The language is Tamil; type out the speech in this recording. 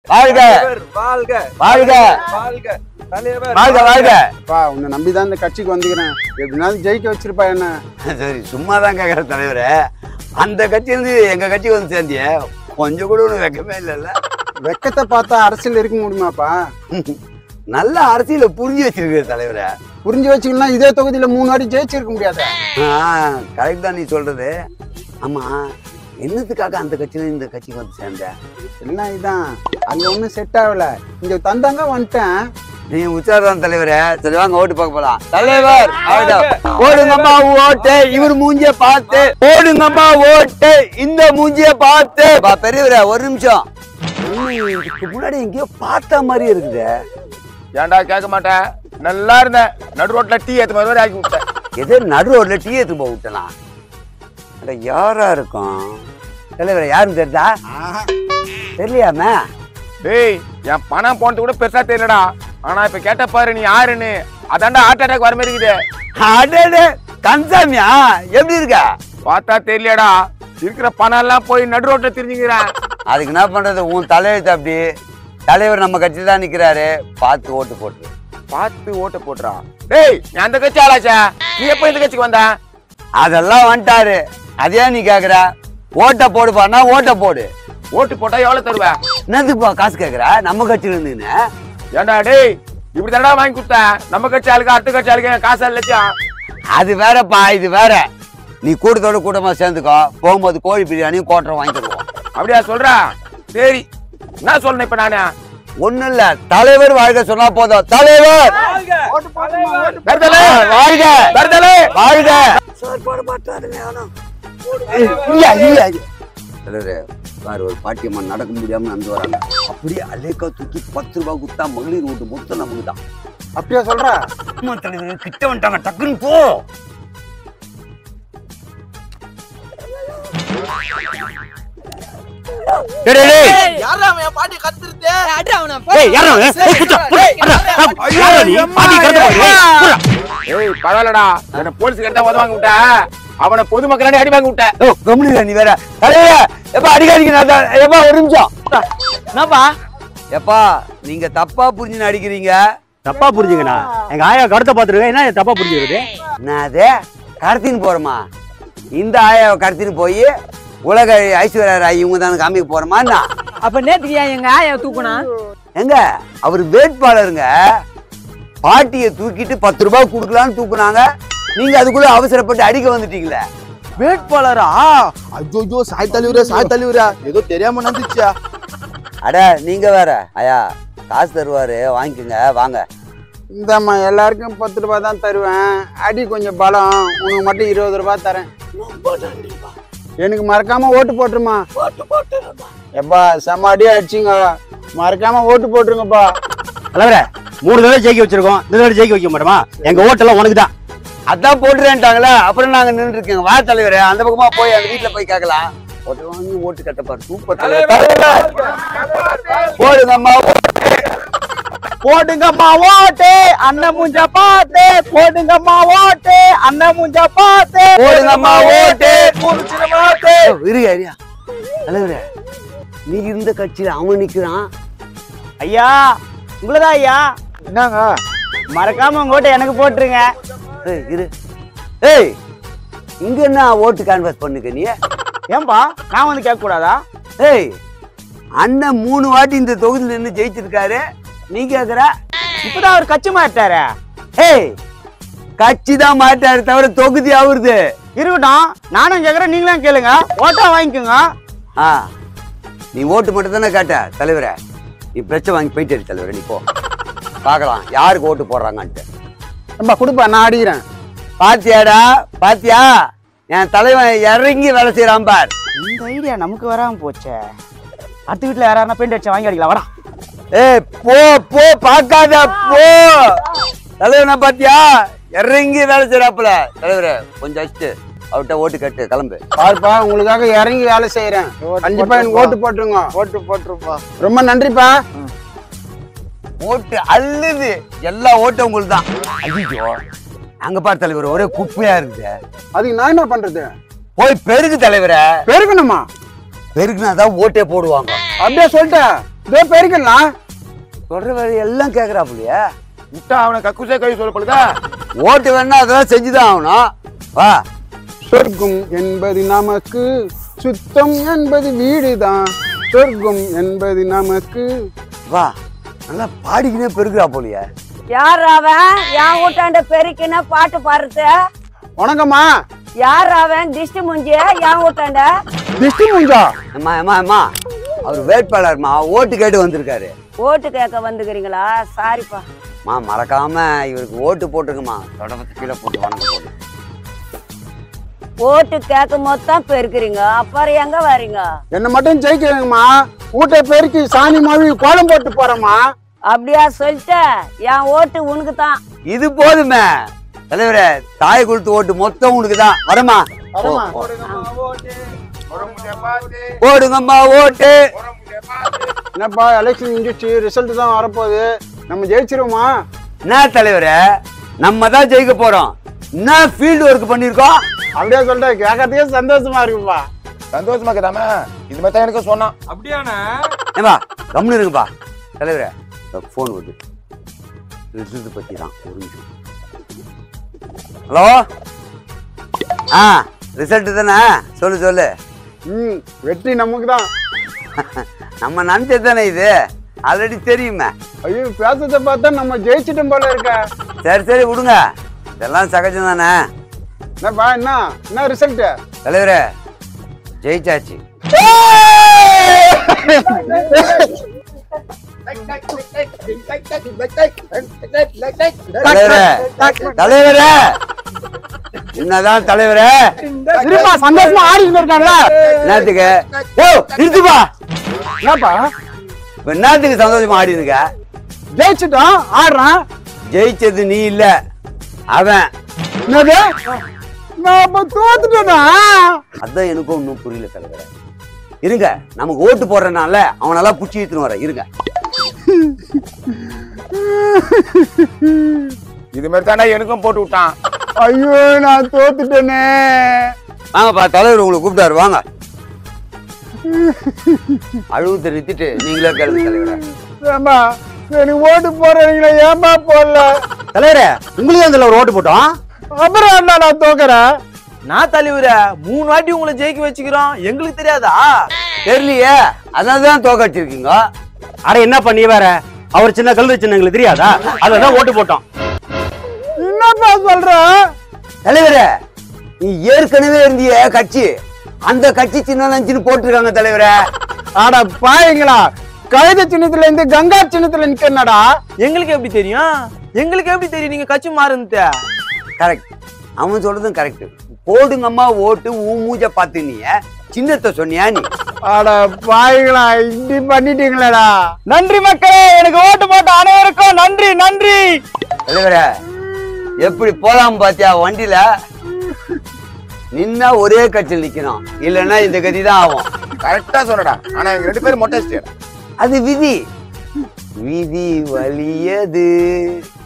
வாழ்க வாழ்க வாழ்க வாழ்க தலைவர் வாழ்க வாழ்க அப்பா உன்னை நம்பி தான் இந்த கட்சிக்கு வந்துக்கிறேன் எப்படினாலும் ஜெயிக்க வச்சிருப்பா என்ன சரி சும்மா தான் கேட்குற தலைவரே அந்த கட்சியிலேருந்து எங்க கட்சிக்கு வந்து சேர்ந்திய கொஞ்சம் கூட ஒன்றும் வெக்கமே இல்லைல்ல வெக்கத்தை பார்த்தா அரசியல் இருக்க முடியுமாப்பா நல்ல அரசியல புரிஞ்சு வச்சிருக்கிற தலைவரே புரிஞ்சு வச்சுக்கலாம் இதே தொகுதியில மூணு வாட்டி ஜெயிச்சிருக்க முடியாது கரெக்ட் தான் நீ சொல்றது ஆமா என்னத்துக்காக அந்த கட்சியில இந்த கட்சிக்கு வந்து சேர்ந்த எல்லாம் இதான் அங்க ஒன்றும் செட் ஆகல இங்க தந்தாங்க வந்துட்டேன் நீ உச்சாரம் தலைவரே சரி வாங்க ஓட்டு பார்க்க போலாம் தலைவர் ஆகட்டும். போடுங்கம்மா ஓட்டு இவர் மூஞ்சிய பார்த்து போடுங்கம்மா ஓட்டு இந்த மூஞ்சிய பார்த்து பா, பெரியவரே ஒரு நிமிஷம் என்ன இதுக்கு முன்னாடி எங்கேயோ பார்த்த மாதிரி இருக்குது ஏன்டா கேட்க மாட்டேன் நல்லா இருந்தேன் நடு ரோட்ல டீ ஏத்த மாதிரி ஆக்கி விட்டேன் எதோ நடு ரோட்ல டீ எடுத்து போய் விட்டனா அட யாரா இருக்கும் தலைவரே யாருன்னு தெரிஞ்சா தெரியலையாமே டேய் என் பணம் போனது கூட பெருசா தெரியலடா ஆனா இப்ப கேட்ட பாரு நீ யாருன்னு அதான்டா ஹார்ட் அட்டாக் வர மாதிரி இருக்குது அடே கன்சாமியா எப்படி இருக்க பார்த்தா தெரியலடா இருக்கிற பணம் எல்லாம் போய் நடு ரோட்ல தெரிஞ்சுக்கிறேன் அதுக்கு என்ன பண்றது உன் தலையெழுத்து அப்படி தலைவர் நம்ம கட்சி தான் நிக்கிறாரு பார்த்து ஓட்டு போட்டு பார்த்து ஓட்டு போட்டுறா டேய் நீ அந்த கட்சி ஆளாச்சா நீ எப்போ இந்த கட்சிக்கு வந்த அதெல்லாம் வந்துட்டாரு அதே நீ கேக்குற ஓட்ட போடுப்பான்னா ஓட்ட போடு ஓட்டு போட்டா எவ்வளவு தருவ என்னதுப்பா காசு கேக்குற நம்ம கட்சியில இருந்துன்னு ஏன்டா டேய் இப்படி தானடா வாங்கி கொடுத்தேன் நம்ம கட்சி ஆளுக்கு அடுத்த கட்சி ஆளுக்கு என் காசு லட்சம் அது வேறப்பா இது வேற நீ கூட்டத்தோட கூட்டமா சேர்ந்துக்கோ போகும்போது கோழி பிரியாணியும் கோட்டரை வாங்கி தருவோம் அப்படியா சொல்றா சரி என்ன சொல்லணும் இப்ப நானு ஒண்ணும் இல்ல தலைவர் வாழ்க சொன்னா போதும் தலைவர் தருதலே வாழ்க தருதலே வாழ்க இல்ல, இல்ல, இல்ல. தலைவரே வேற ஒரு பாட்டியம்மா நடக்க முடியாம நடந்து வராங்க அப்படியே அலேக்கா தூக்கி பத்து ரூபாய் கொடுத்தா மகளிர் ஓட்டு மொத்தம் நமக்கு தான் அப்படியா சொல்ற அம்மா தலைவரே கிட்ட வந்துட்டாங்க டக்குன்னு போ டேய், டேய், டேய். ஏய், யாரா அவன்? ஏய், குத்தா, புடி, அடா, அடா, யாரா நீ? பாட்டி கருத்து பாரு, ஏய், புடிடா. ஏய் பரவாயில்லடா என்ன போலீஸ் கிட்ட உதவ வாங்கி விட்ட அவனை பொதுமக்களாண்டி அடி வாங்கி விட்ட ஓ, கம்முனு இரு, நீ வேற தலைவரே, எப்பா அடிக்காதீங்க நான் தான். எப்பா ஒரு நிமிஷம் என்னப்பா எப்பா நீங்க தப்பா புரிஞ்சு நடிக்கிறீங்க தப்பா புரிஞ்சுங்கண்ணா எங்க ஆயா கருத்தை பாத்துருக்கேன் என்ன தப்பா புரிஞ்சுக்கிறது நான் அதே கடத்தின்னு போறோமா இந்த ஆயாவை கடத்தின்னு போய் உலக ஐஸ்வர்யா ராய் இவங்க தான் காமிக்க போறோமா என்ன? அப்ப நேத்துக்கு ஏன் எங்க ஆயா தூக்குனா எங்க அவர் வேட்பாளருங்க பாட்டியை தூக்கிட்டு பத்து ரூபாய் கொடுக்கலான்னு தூக்குனாங்க நீங்க அதுக்குள்ள அவசரப்பட்டு அடிக்க வந்துட்டீங்களே வேட்பாளரா ஐயோ சாய் தலைவரா சாய் தலைவரா ஏதோ தெரியாம நடந்துச்சா அட நீங்க வேற ஐயா காசு தருவாரு வாங்கிக்கோங்க வாங்க இந்தாம்மா எல்லாருக்கும் பத்து ரூபாய் தான் தருவேன் அடி கொஞ்சம் பலம் உனக்கு மட்டும் இருபது ரூபாய் தரேன் எனக்கு மறக்காம ஓட்டு போட்டுருமா எப்பா செம்ம அடி அடிச்சிங்க மறக்காம ஓட்டு போட்டுருங்கப்பா தலைவரே மூணு தடவை ஜெயிக்க வச்சிருக்கோம் இந்த தடவை ஜெயிக்க வைக்க மாட்டோமா எங்க ஓட்டெல்லாம் உனக்கு தான் அதான் போட்டுறேன்ட்டாங்களே அப்புறம் நாங்க நின்று இருக்கோங்க வா தலைவரே அந்த பக்கமா போய் அந்த வீட்டுல போய் கேட்கலாம் ஓட்டு வாங்கி ஓட்டு கட்டப்பாரு சூப்பர் தலைவர் தலைவர். போடுங்கம்மா போடுங்கம்மா ஓட்டு அண்ணன் மூஞ்ச பாத்து போடுங்கம்மா ஓட்டு அண்ணன் மூஞ்ச பாத்து போடுங்கம்மா ஓட்டு இருங்க ஐயா தலைவரே நீ இருந்த கட்சியில அவன் நிக்கிறான் ஐயா உங்களதான் ஐயா என்னங்க மறக்காம உங்க ஓட்டை எனக்கு போட்டுருங்க ஏய் இரு ஏய் இங்க என்ன ஓட்டு கேன்வாஸ் பண்ணுக்க நீ ஏன்பா நான் வந்து கேட்க கூடாதா ஏய் அண்ணன் மூணு வாட்டி இந்த தொகுதியில் நின்று ஜெயிச்சிருக்காரு நீ கேக்குற இப்பதான் அவர் கட்சி மாட்டாரு ஏய் கட்சி தான் மாட்டாரு தவிர தொகுதி அவருது இருக்கட்டும் நானும் கேக்குறேன் நீங்களும் கேளுங்க ஓட்டா வாங்கிக்கோங்க ஆ நீ ஓட்டு மட்டும் தானே கேட்ட தலைவரே நீ பிரச்சனை வாங்கி போயிட்டு இரு தலைவரே நீ போ பார்க்கலாம் யாருக்கு ஓட்டு போடுறாங்கன்ட்டு நம்ம கொடுப்பா நான் அடிக்கிறேன் பாத்தியாடா பாத்தியா என் தலைவன் இறங்கி வேலை செய்யறான் பார் இந்த ஐடியா நமக்கு வராம போச்சே அடுத்த வீட்டுல யாராருன்னா பெயிண்ட் அடிச்சா வாங்கி அடிக்கலாம் வாடா ஏய் போ போ பார்க்காத போ தலைவனை பாத்தியா இறங்கி வேலை செய்யறாப்புல தலைவரே கொஞ்சம் அடிச்சுட்டு அவர்கிட்ட ஓட்டு கட்டு கிளம்பு பாருப்பா உங்களுக்காக இறங்கி வேலை செய்யறேன் கண்டிப்பா எனக்கு ஓட்டு போட்டுருங்க ஓட்டு போட்டுருப்பா ரொம்ப நன்றிப்பா ஓட்டு அள்ளுது எல்லா ஓட்டும் உங்களுக்கு தான் ஐயோ அங்க பாரு தலைவர் ஒரே குப்பையா இருக்குது அதுக்கு நான் என்ன பண்றது போய் பெருக்கு தலைவரே பெருக்கணுமா பெருக்குனா தான் ஓட்டே போடுவாங்க அப்படியே சொல்லிட்டேன் இதோ பெருக்கலாம் சொல்ற வேலை எல்லாம் கேக்குறாப்புலையே விட்டா அவனை கக்குசே கை சொல்ல போலுதா ஓட்டு வேணா அதெல்லாம் செஞ்சுதான் ஆகணும் வா சொர்க்கம் என்பது நமக்கு சுத்தம் என்பது வீடுதான் சொர்க்கம் என்பது நமக்கு வா நல்லா பாடிக்கினே பெருக்குறா போலியே யார் அவன் என் வீட்டாண்ட பெருக்கின பாட்டு பாடுறது வணக்கம்மா யார் அவன் திஷ்டி முஞ்சி என் வீட்டாண்ட திஷ்டி மூஞ்சா அம்மா அம்மா அம்மா அவர் வேட்பாளர்மா ஓட்டு கேட்டு வந்திருக்காரு ஓட்டு கேட்க வந்துக்கிறீங்களா சாரிப்பா மா மறக்காம இவருக்கு ஓட்டு போட்டுருக்குமா தொடர்பு கீழே போட்டு வணக்கம் போட்டு ஓட்டு கேட்கும் போது தான் பெருக்குறீங்க அப்புறம் எங்க வரீங்க என்ன மட்டும் ஜெயிக்கிறேங்கம்மா வீட்டை பெருக்கி சாணி மொழி கோலம் போட்டு போறேம்மா அப்படியா சொல்லிட்ட என் ஓட்டு உனக்கு தான் இது போதுமே தலைவரே தாய் கொடுத்து ஓட்டு மொத்தம் உனக்கு தான் வரமா வரேம்மா. போடுங்கம்மா ஓட்டு என்னப்பா எலெக்ஷன் முடிஞ்சிச்சு ரிசல்ட் தான் வரப்போகுது நம்ம ஜெயிச்சிருவோமா என்ன தலைவரே நம்ம தான் ஜெயிக்க போறோம் என்ன ஃபீல்டு ஒர்க் பண்ணிருக்கோம் அப்படியே சொல்லிட்டு கேட்கறதுக்கே சந்தோஷமா இருக்குப்பா சந்தோஷமா இருக்குதாம இது மாதிரி தான் எனக்கு சொன்னான் ஏம்பா கம்னு இருக்குப்பா தலைவரே ஃபோன் வருது ரிசல்ட் பத்தி தான் ஒரு நிமிஷம் ஹலோ ஆ ரிசல்ட் தானே சொல்லு சொல்லு ம் வெற்றி நமக்கு தான் நம்ம நம்பிக்கை தானே இது ஆல்ரெடி தெரியுமே ஐயோ பேசுறத பார்த்தா நம்ம ஜெயிச்சிட்டோம் போல இருக்க சரி சரி விடுங்க இதெல்லாம் சகஜம் தானே என்னப்பா என்ன என்ன ரிசல்ட் தலைவரே ஜெயிச்சாச்சு தலைவரே தலைவரே என்னதான் தலைவரே இருப்பா சந்தோஷமா ஆடிட்டு இருக்கான்ல என்னத்துக்கு ஓ நிறுத்துப்பா என்னப்பா இப்ப என்னத்துக்கு சந்தோஷமா ஆடி இருக்க ஜெயிச்சிட்டோம் ஆடுறான் ஜெயிச்சது நீ இல்ல அவன் என்னது நான் அப்ப தோத்துட்டேனா அதான் எனக்கும் ஒன்றும் புரியல தலைவரே இருங்க நமக்கு ஓட்டு போடுறனால அவனெல்லாம் புடிச்சு இழுத்துன்னு வர இருங்க இது மாதிரி தானே எனக்கும் போட்டு விட்டான் ஐயோ நான் தோத்துட்டேனே வாங்கப்பா தலைவர் உங்களை கூப்பிட்டாரு வாங்க அழுவத்தை நிறுத்திட்டு நீங்களே கேளுங்க தலைவரே ஏம்பா எனக்கு ஓட்டு போறீங்களா ஏம்பா போடல தலைவரே உங்களுக்கு அந்த ஒரு ஓட்டு போட்டோம் அப்புறம் என்ன நான் தோக்குறேன் நான் தலைவரே மூணு வாட்டி உங்களை ஜெயிக்க வச்சுக்கிறோம் எங்களுக்கு தெரியாதா தெரியலையே அதனால தான் தோக்கடிச்சிருக்கீங்க அட என்ன பண்ணி வேற அவர் சின்ன கல்லு சின்ன எங்களுக்கு தெரியாதா அதான் ஓட்டு போட்டோம் என்னப்பா சொல்ற தலைவரே நீ ஏற்கனவே இருந்திய கட்சி அந்த கட்சி சின்ன நஞ்சுன்னு போட்டிருக்காங்க தலைவரே அட பாயங்களா கழுத சின்னத்துல இருந்து கங்கா சின்னத்துல நிக்கிறனடா எங்களுக்கு எப்படி தெரியும் எங்களுக்கு எப்படி தெரியும் நீங்க கட்சி மாறுன்னு கரெக்ட் அவன் சொல்றதும் கரெக்ட் போடுங்கம்மா ஓட்டு உன் மூஞ்ச பார்த்து நீ சின்னத்தை சொன்னியா நீ அட பாயங்களா இப்படி பண்ணிட்டீங்களேடா நன்றி மக்களே எனக்கு ஓட்டு போட்ட அனைவருக்கும் நன்றி நன்றி தலைவரே எப்படி போலாம் பாத்தியா வண்டியில நின்னா ஒரே கட்சியில் நிக்கணும் இல்லைன்னா இந்த கதி தான் ஆகும் கரெக்டா சொன்னடா ஆனா எங்க ரெண்டு பேரும் மொட்டை அடிச்சிட்டியாடா. அது விதி விதி வலியது